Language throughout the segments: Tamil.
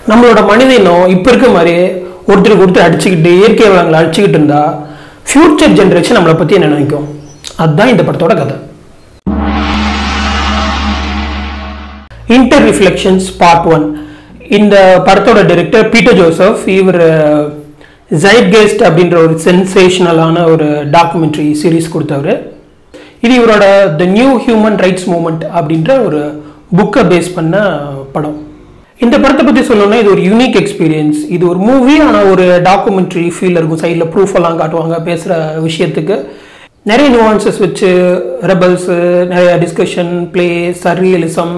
நம்மளோட மனித இனம் இப்போ இருக்க மாதிரி ஒருத்தருக்கு ஒருத்தர் அடிச்சுக்கிட்டு இயற்கை வளங்களை அடிச்சுக்கிட்டு இருந்தா ஃபியூச்சர் ஜென்ரேஷன் நம்மளை பற்றி என்ன நினைக்கும் அதுதான் இந்த படத்தோட கதை இன்டர் ரிஃப்ளெக்ஷன்ஸ் பார்ட் ஒன் இந்த படத்தோட டைரக்டர் பீட்டர் ஜோசப் இவர் ஜைட்கெஸ்ட் அப்படின்ற ஒரு சென்சேஷனலான ஒரு டாக்குமெண்ட்ரி சீரிஸ் கொடுத்தவர் இது இவரோட the new human rights movement அப்படின்ற ஒரு புக்கை பேஸ் பண்ண படம் இந்த படத்தை பற்றி சொல்லணும்னா இது ஒரு யூனிக் எக்ஸ்பீரியன்ஸ் இது ஒரு மூவி ஆனால் ஒரு டாக்குமெண்ட்ரி ஃபீல் இருக்கும் சைடில் ப்ரூஃப் எல்லாம் காட்டுவாங்க பேசுகிற விஷயத்துக்கு நிறைய நியூவான்சஸ் வச்சு ரெபல்ஸு நிறைய டிஸ்கஷன் ப்ளே சர்ரியலிசம்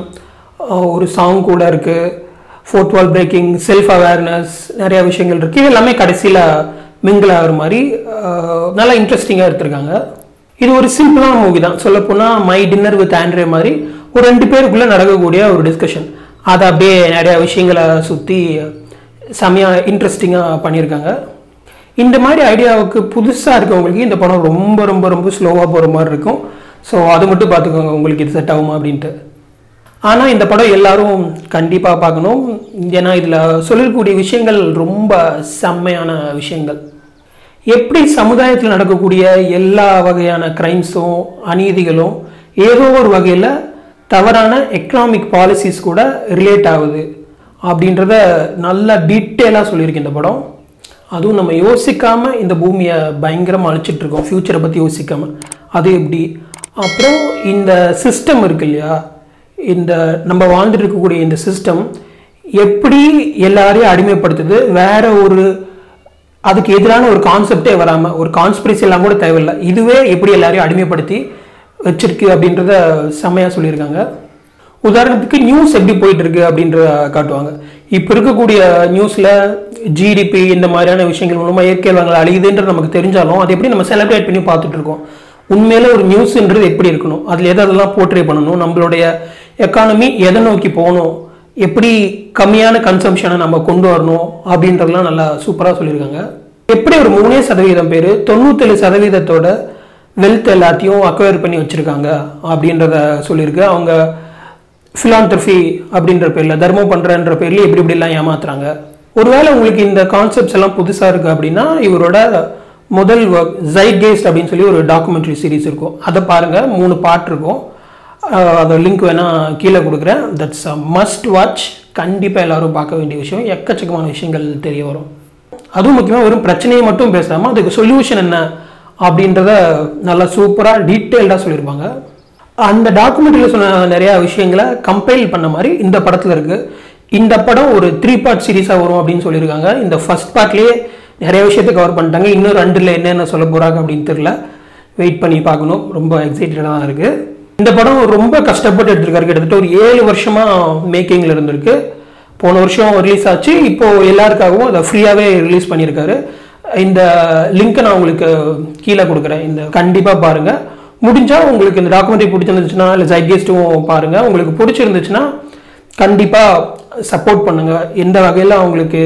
ஒரு சாங் கூட இருக்குது fourth wall breaking self awareness நிறைய விஷயங்கள் இருக்குது இது எல்லாமே கடைசியில் மிங்கிள் ஆகிற மாதிரி அஹ், நல்லா இன்ட்ரெஸ்டிங்காக எடுத்திருக்காங்க இது ஒரு சிம்பிளான மூவி தான் சொல்லப்போனால் மை டின்னர் வித் ஆண்ட்ரே மாதிரி ஒரு ரெண்டு பேருக்குள்ளே நடக்கக்கூடிய ஒரு டிஸ்கஷன் அதை அப்படியே நிறைய விஷயங்களை சுற்றி செமையாக இன்ட்ரெஸ்டிங்காக பண்ணியிருக்காங்க இந்த மாதிரி ஐடியாவுக்கு புதுசாக இருக்கவங்களுக்கு இந்த படம் ரொம்ப ரொம்ப ரொம்ப ஸ்லோவாக போகிற மாதிரி இருக்கும் ஸோ அது மட்டும் பார்த்துக்கோங்க உங்களுக்கு இது செட் ஆகுமா அப்படின்ட்டு ஆனால் இந்த படம் எல்லாரும் கண்டிப்பாக பார்க்கணும் ஏன்னா இதில் சொல்லக்கூடிய விஷயங்கள் ரொம்ப செம்மையான விஷயங்கள் எப்படி சமுதாயத்தில் நடக்கக்கூடிய எல்லா வகையான கிரைம்ஸும் அநீதிகளும் ஏதோ ஒரு வகையில் தவறான எக்கனாமிக் பாலிசிஸ் கூட ரிலேட் ஆகுது அப்படின்றத நல்லா டீட்டெயிலாக சொல்லியிருக்கு இந்த படம் அதுவும் நம்ம யோசிக்காம இந்த பூமியை பயங்கரமாக அழிச்சிட்டு இருக்கோம் ஃப்யூச்சரை பற்றி யோசிக்காம அது எப்படி அப்புறம் இந்த சிஸ்டம் இருக்கு இல்லையா இந்த நம்ம வாழ்ந்துட்டு இருக்கக்கூடிய இந்த சிஸ்டம் எப்படி எல்லாரையும் அடிமைப்படுத்துது வேற ஒரு அதுக்கு எதிரான ஒரு கான்செப்டே வராமல் ஒரு கான்ஸ்பிரசி எல்லாம் கூட தேவையில்லை இதுவே எப்படி எல்லாரையும் அடிமைப்படுத்தி வச்சிருக்கு அப்படின்றத செம்மையாக சொல்லியிருக்காங்க உதாரணத்துக்கு நியூஸ் எப்படி போயிட்டு இருக்கு அப்படின்றத காட்டுவாங்க இப்போ இருக்கக்கூடிய நியூஸில் ஜிடிபி இந்த மாதிரியான விஷயங்கள் மூலமாக இயற்கை வளங்கள் அழியுதுன்றது நமக்கு தெரிஞ்சாலும் அதை எப்படி நம்ம செலிப்ரேட் பண்ணி பார்த்துட்டு இருக்கோம் உண்மையில ஒரு நியூஸ்ன்றது எப்படி இருக்கணும் அதில் எதை அதெல்லாம் போர்ட்ரே பண்ணணும் நம்மளுடைய எக்கானமி எதை நோக்கி போகணும் எப்படி கம்மியான கன்சம்ஷனை நம்ம கொண்டு வரணும் அப்படின்றதெல்லாம் நல்லா சூப்பராக சொல்லியிருக்காங்க எப்படி ஒரு மூணே சதவீதம் பேர் தொண்ணூத்தேழு சதவீதத்தோட வெல்த் எல்லாத்தையும் அக்வயர் பண்ணி வச்சுருக்காங்க அப்படின்றத சொல்லியிருக்கு அவங்க ஃபிலாந்தர்ஃபி அப்படின்ற பேரில் தர்மம் பண்ணுறன்ற பேர்ல எப்படி இப்படிலாம் ஏமாத்துறாங்க ஒருவேளை உங்களுக்கு இந்த கான்செப்ட்ஸ் எல்லாம் புதுசாக இருக்குது அப்படின்னா இவரோட முதல் ஒர்க் ஜைட்கேஸ்ட் அப்படின்னு சொல்லி ஒரு டாக்குமெண்ட்ரி சீரிஸ் இருக்கும் அதை பாருங்கள் மூணு பார்ட் இருக்கும் அஹ் அதோட லிங்க் வேணால் கீழே கொடுக்குறேன் தட்ஸ் அ மஸ்ட் வாட்ச் கண்டிப்பாக எல்லாரும் பார்க்க வேண்டிய விஷயம் எக்கச்சக்கமான விஷயங்கள் தெரிய வரும் அதுவும் முக்கியமாக வெறும் பிரச்சனையை மட்டும் பேசாமல் அதுக்கு சொல்யூஷன் என்ன அப்படின்றத நல்லா சூப்பராக டீட்டெயில்டாக சொல்லியிருப்பாங்க அந்த டாக்குமெண்ட்ரியில் சொன்ன நிறையா விஷயங்களை கம்பைல் பண்ண மாதிரி இந்த படத்தில் இருக்குது இந்த படம் ஒரு த்ரீ பார்ட் சீரிஸாக வரும் அப்படின்னு சொல்லியிருக்காங்க இந்த ஃபர்ஸ்ட் பார்ட்லேயே நிறைய விஷயத்தை கவர் பண்ணிட்டாங்க இன்னும் ரெண்டில் என்னென்ன சொல்ல போகிறாங்க அப்படின்னு தெரியல வெயிட் பண்ணி பார்க்கணும் ரொம்ப எக்ஸைட்டடாக தான் இருக்குது இந்த படம் ரொம்ப கஷ்டப்பட்டு எடுத்திருக்காரு கிட்டத்தட்ட ஒரு ஏழு வருஷமாக மேக்கிங்கில் இருந்திருக்கு போன வருஷம் ரிலீஸ் ஆச்சு இப்போ எல்லாருக்காகவும் அதை ஃப்ரீயாகவே ரிலீஸ் பண்ணியிருக்காரு இந்த லிங்க்கை நான் உங்களுக்கு கீழே கொடுக்குறேன் இந்த கண்டிப்பாக பாருங்கள் முடிஞ்சால் உங்களுக்கு இந்த டாக்குமெண்ட்ரி பிடிச்சிருந்துச்சுன்னா இல்லை ஜைகேஸ்ட்டும் பாருங்கள் உங்களுக்கு பிடிச்சிருந்துச்சுன்னா கண்டிப்பாக சப்போர்ட் பண்ணுங்கள் எந்த வகையில் அவங்களுக்கு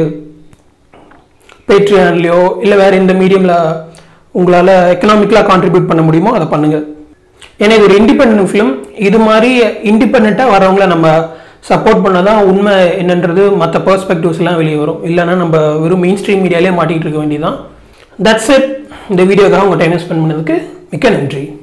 பேட்ரியான்லையோ இல்லை வேறு எந்த மீடியமில் உங்களால் எக்கனாமிக்கலாக கான்ட்ரிபியூட் பண்ண முடியுமோ அதை பண்ணுங்கள் ஏன்னா இது ஒரு இண்டிபெண்ட் ஃபிலிம் இது மாதிரி இண்டிபெண்ட்டாக வரவங்கள நம்ம சப்போர்ட் பண்ணால் தான் உண்மை என்னன்றது மற்ற பர்ஸ்பெக்டிவ்ஸ்லாம் வெளியே வரும் இல்லைன்னா நம்ம வெறும் மெயின் ஸ்ட்ரீம் மீடியாலே மாட்டிகிட்டு இருக்க வேண்டியதான் தட்ஸ் இட் இந்த வீடியோக்காக உங்கள் டைம் ஸ்பெண்ட் பண்ணதுக்கு மிக்க நன்றி